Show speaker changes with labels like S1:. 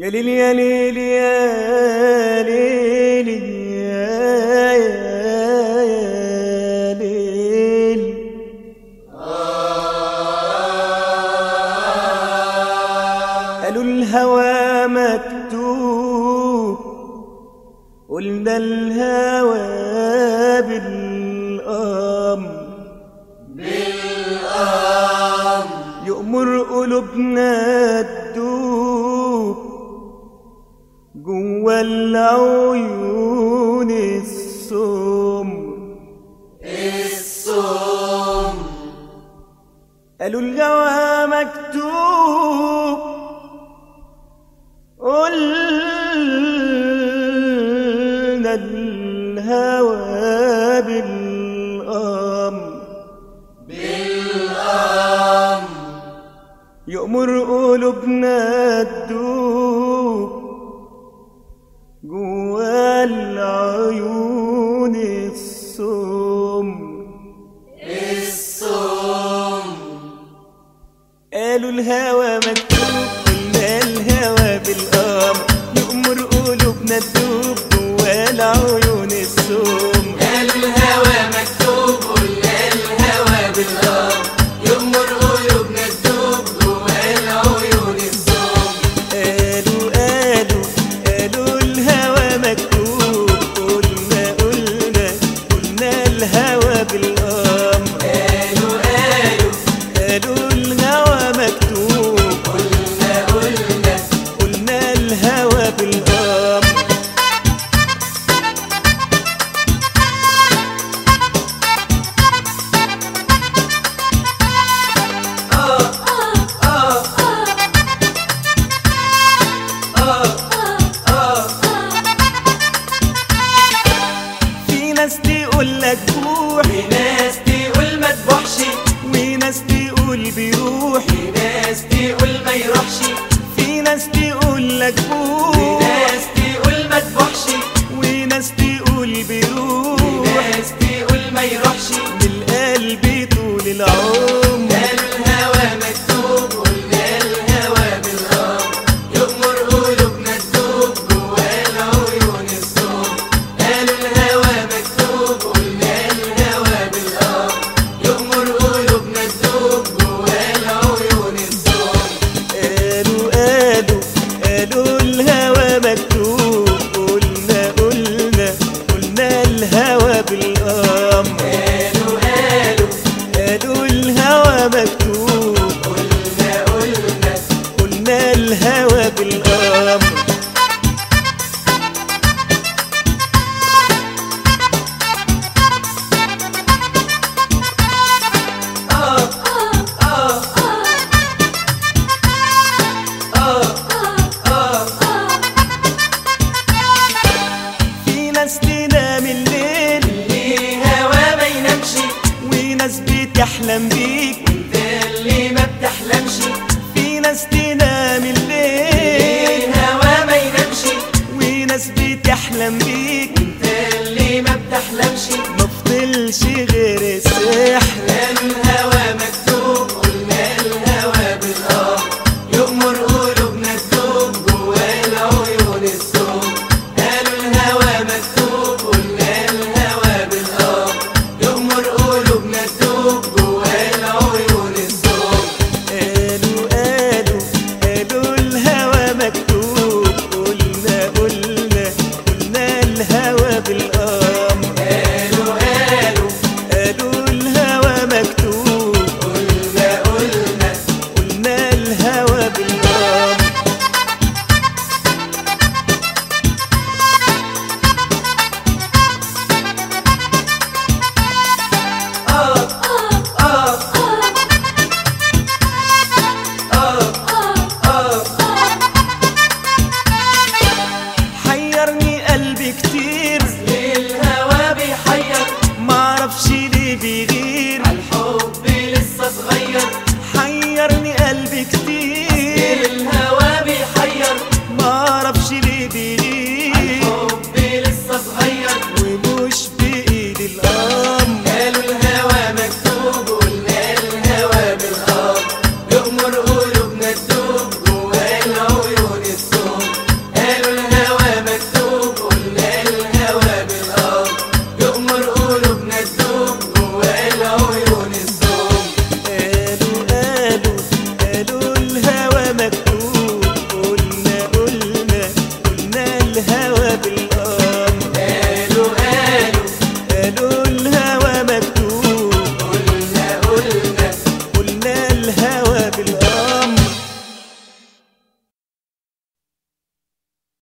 S1: يا ليل يا ليل يا ليل يا يا ليل قالوا الهوى مكتوب قلنا الهوى بالأمر يأمر قلوبنا تدوب جوا العيون السمر قالوا الجوى مكتوب قلنا الهوى بالأمر يأمر قلوبنا تدوب جوا العيون السمر قالوا الهوى مكتوب قلنا الهوى بالأمر يأمر قلوبنا تدوب جوا العيون السمر
S2: قالوا الهوى مكتوب قلنا الهوى بالأرض يأمر قلوبنا تدوب جوا العيون الصوم
S1: قالوا قالوا قالوا الهوى مكتوب قلنا قلنا قلنا الهوى بالأمر
S2: قالوا قالوا
S1: قالوا الهوى مكتوب
S2: قلنا قلنا
S1: قلنا الهوى بالأمر في ناس تقول لك روح
S2: في ناس تقول ما تبوحش
S1: وناس تقول بيروح
S2: في ناس تقول ما يروحش
S1: في ناس تقول لك
S2: في
S1: روح
S2: ناس تقول ما تبوحش
S1: وناس تقول
S2: في
S1: بيروح
S2: ناس تقول ما يروحش
S1: بالقلب طول العمر
S2: قالوا الهوى مكتوب قلنا الهوى بالأرض يأمر قلوبنا تدوب جوا العيون الصوم قالوا الهوى مكتوب قلنا الهوى بالأرض يأمر قلوبنا تدوب جوا العيون الصوم
S1: قالوا قالوا قالوا الهوى مكتوب قلنا قلنا قلنا الهوى بالأمر
S2: قالوا قالوا
S1: قالوا الهوى مكتوب
S2: قلنا قلنا
S1: قلنا الهوى بالأمر